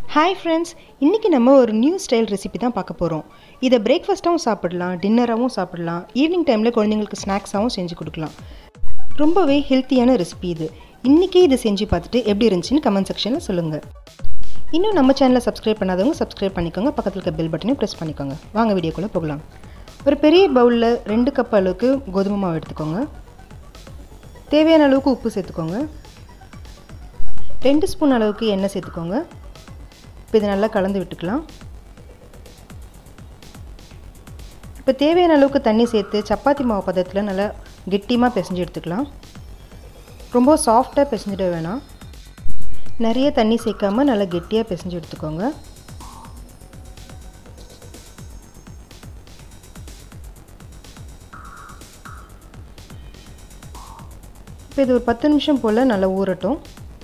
hi friends இன்றைக்கி நம்ம ஒரு நியூ ஸ்டைல் ரெசிபி தான் பார்க்க போகிறோம் இதை பிரேக்ஃபாஸ்ட்டாகவும் சாப்பிடலாம் டின்னராகவும் சாப்பிடலாம் ஈவினிங் டைமில் குழந்தைங்களுக்கு ஸ்நாக்ஸாகவும் செஞ்சு கொடுக்கலாம் ரொம்பவே ஹெல்த்தியான ரெசிபி இது இன்றைக்கி இதை செஞ்சு பார்த்துட்டு எப்படி இருந்துச்சுன்னு கமெண்ட் செக்ஷனில் சொல்லுங்கள் இன்னும் நம்ம சேனலை சப்ஸ்கிரைப் பண்ணாதவங்க சப்ஸ்கிரைப் பண்ணிக்கோங்க பக்கத்தில் இருக்க பெல் பட்டனையும் ப்ரெஸ் பண்ணிக்கோங்க வாங்க வீடியோக்குள்ளே போகலாம் ஒரு பெரிய பவுலில் ரெண்டு கப் அளவுக்கு கோதுமை மாவு எடுத்துக்கோங்க தேவையான அளவுக்கு உப்பு சேர்த்துக்கோங்க ரெண்டு ஸ்பூன் அளவுக்கு எண்ணெய் சேர்த்துக்கோங்க இப்போ இதை நல்லா கலந்து விட்டுக்கலாம் இப்போ தேவையான அளவுக்கு தண்ணி சேர்த்து சப்பாத்தி மாவு பதத்தில் நல்லா கெட்டியமாக பிசைஞ்சு எடுத்துக்கலாம் ரொம்ப சாஃப்டாக பிசைஞ்சிட வேணாம் நிறைய தண்ணி சேர்க்காம நல்லா கெட்டியாக பிசைஞ்சு எடுத்துக்கோங்க இப்போ இது ஒரு பத்து நிமிஷம் போல் நல்லா ஊறட்டும்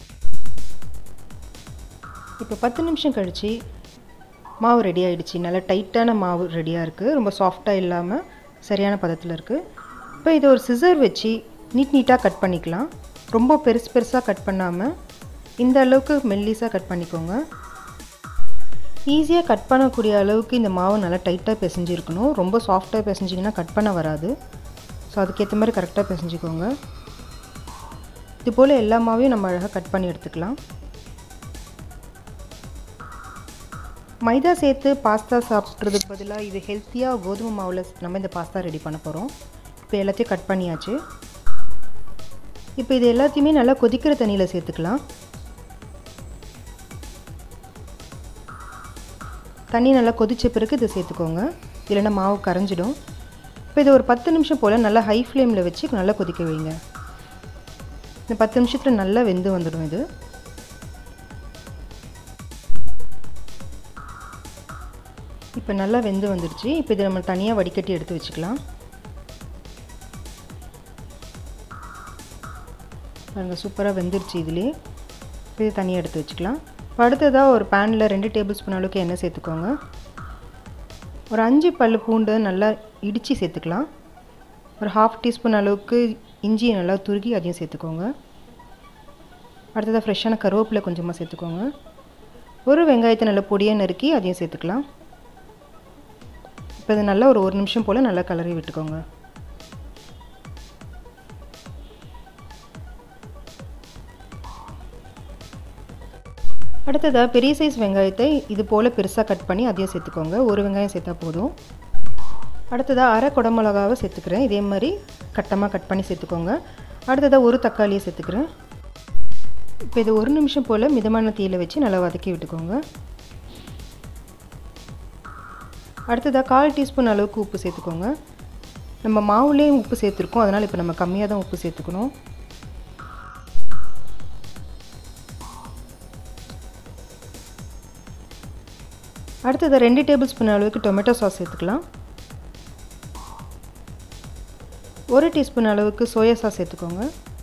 இப்போ பத்து நிமிஷம் கழித்து மாவு ரெடி ஆகிடுச்சு நல்லா டைட்டான மாவு ரெடியாக இருக்குது ரொம்ப சாஃப்டாக இல்லாமல் சரியான பதத்தில் இருக்குது இப்போ இதை ஒரு சிசர் வச்சு நீட் நீட்டாக கட் பண்ணிக்கலாம் ரொம்ப பெருசு பெருசாக கட் பண்ணாமல் இந்த அளவுக்கு மெல்லிஸாக கட் பண்ணிக்கோங்க ஈஸியாக கட் பண்ணக்கூடிய அளவுக்கு இந்த மாவு நல்லா டைட்டாக பிசைஞ்சிருக்கணும் ரொம்ப சாஃப்டாக பிசைஞ்சிங்கன்னா கட் பண்ண வராது ஸோ அதுக்கேற்ற மாதிரி கரெக்டாக பிசைஞ்சிக்கோங்க இது போல் எல்லா மாவையும் நம்ம அழகாக கட் பண்ணி எடுத்துக்கலாம் மைதா சேர்த்து பாஸ்தா சாப்பிட்றதுக்கு பதிலாக இது ஹெல்த்தியாக கோதுமை மாவில் நம்ம இந்த பாஸ்தா ரெடி பண்ண போகிறோம் இப்போ எல்லாத்தையும் கட் பண்ணியாச்சு இப்போ இது எல்லாத்தையுமே நல்லா கொதிக்கிற தண்ணியில் சேர்த்துக்கலாம் தண்ணி நல்லா கொதித்த பிறகு இதை சேர்த்துக்கோங்க இல்லைன்னா மாவு கரைஞ்சிடும் இப்போ இது ஒரு பத்து நிமிஷம் போல் நல்லா ஹை ஃப்ளேமில் வச்சு நல்லா கொதிக்க வைங்க இந்த பத்து நிமிஷத்தில் நல்லா வெந்து வந்துடும் இது இப்போ நல்லா வெந்து வந்துடுச்சு இப்போ இதை நம்ம தனியாக வடிகட்டி எடுத்து வச்சுக்கலாம் பாருங்கள் சூப்பராக வெந்துருச்சு இதுலேயே இப்போ இது தனியாக எடுத்து வச்சுக்கலாம் இப்போ அடுத்ததாக ஒரு பேனில் ரெண்டு டேபிள் ஸ்பூன் அளவுக்கு எண்ணெய் சேர்த்துக்கோங்க ஒரு அஞ்சு பல் பூண்டு நல்லா இடித்து சேர்த்துக்கலாம் ஒரு ஹாஃப் டீஸ்பூன் அளவுக்கு இஞ்சியை நல்லா துருகி அதையும் சேர்த்துக்கோங்க அடுத்ததாக ஃப்ரெஷ்ஷான கருவேப்பிலை கொஞ்சமாக சேர்த்துக்கோங்க ஒரு வெங்காயத்தை நல்லா பொடியாக நறுக்கி அதையும் சேர்த்துக்கலாம் இப்போ இது நல்லா ஒரு ஒரு நிமிஷம் போல் நல்லா கலரி விட்டுக்கோங்க அடுத்ததாக பெரிய சைஸ் வெங்காயத்தை இது போல் பெருசாக கட் பண்ணி அதையும் சேர்த்துக்கோங்க ஒரு வெங்காயம் சேர்த்தா போதும் அடுத்ததாக அரை குடமிளகாவை சேர்த்துக்கிறேன் இதே மாதிரி கட்டமாக கட் பண்ணி சேர்த்துக்கோங்க அடுத்ததாக ஒரு தக்காளியை சேர்த்துக்கிறேன் இப்போ இது ஒரு நிமிஷம் போல் மிதமான தீயில் வச்சு நல்லா வதக்கி விட்டுக்கோங்க அடுத்ததாக கால் டீஸ்பூன் அளவுக்கு உப்பு சேர்த்துக்கோங்க நம்ம மாவுலேயும் உப்பு சேர்த்துருக்கோம் அதனால் இப்போ நம்ம கம்மியாக தான் உப்பு சேர்த்துக்கணும் அடுத்ததாக ரெண்டு டேபிள் ஸ்பூன் அளவுக்கு டொமேட்டோ சாஸ் சேர்த்துக்கலாம் ஒரு டீஸ்பூன் அளவுக்கு சோயா சாஸ் சேர்த்துக்கோங்க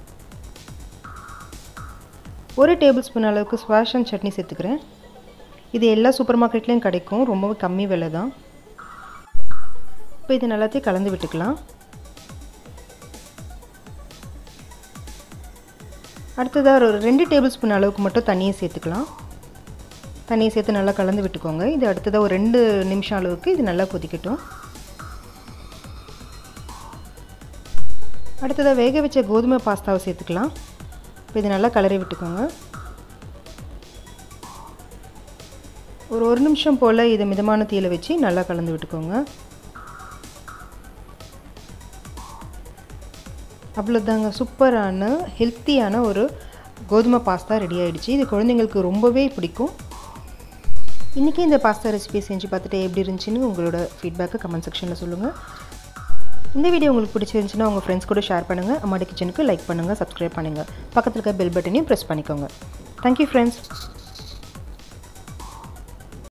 ஒரு டேபிள் ஸ்பூன் அளவுக்கு ஸ்வாஷ் அண்ட் சட்னி சேர்த்துக்கிறேன் இது எல்லா சூப்பர் மார்க்கெட்லேயும் கிடைக்கும் ரொம்பவே கம்மி விலை தான் இப்போ இது எல்லாத்தையும் கலந்து விட்டுக்கலாம் அடுத்ததாக ஒரு ரெண்டு டேபிள் ஸ்பூன் அளவுக்கு மட்டும் தண்ணியை சேர்த்துக்கலாம் தண்ணியை சேர்த்து நல்லா கலந்து விட்டுக்கோங்க இது அடுத்ததாக ஒரு ரெண்டு நிமிஷம் அளவுக்கு இது நல்லா கொதிக்கட்டும் அடுத்ததாக வேக வச்ச கோதுமை பாஸ்தாவை சேர்த்துக்கலாம் இப்போ இது நல்லா கலரி விட்டுக்கோங்க ஒரு ஒரு நிமிஷம் போல் இதை மிதமான தீயில் வச்சு நல்லா கலந்து விட்டுக்கோங்க அவ்வளோதாங்க சூப்பரான ஹெல்த்தியான ஒரு கோதுமை பாஸ்தா ரெடி ஆகிடுச்சு இது குழந்தைங்களுக்கு ரொம்பவே பிடிக்கும் இன்றைக்கி இந்த பாஸ்தா ரெசிபி செஞ்சு பார்த்துட்டு எப்படி இருந்துச்சுன்னு உங்களோட ஃபீட்பேக்கை கமெண்ட் செக்ஷனில் சொல்லுங்கள் இந்த வீடியோ உங்களுக்கு பிடிச்சிருந்துச்சுன்னா உங்கள் ஃப்ரெண்ட்ஸ் கூட ஷேர் பண்ணுங்கள் அம்மாடி கிச்சனுக்கு லைக் பண்ணுங்கள் சப்ஸ்கிரைப் பண்ணுங்கள் பக்கத்தில் இருக்க பெல் பட்டனையும் ப்ரெஸ் பண்ணிக்கோங்க தேங்க்யூ ஃப்ரெண்ட்ஸ்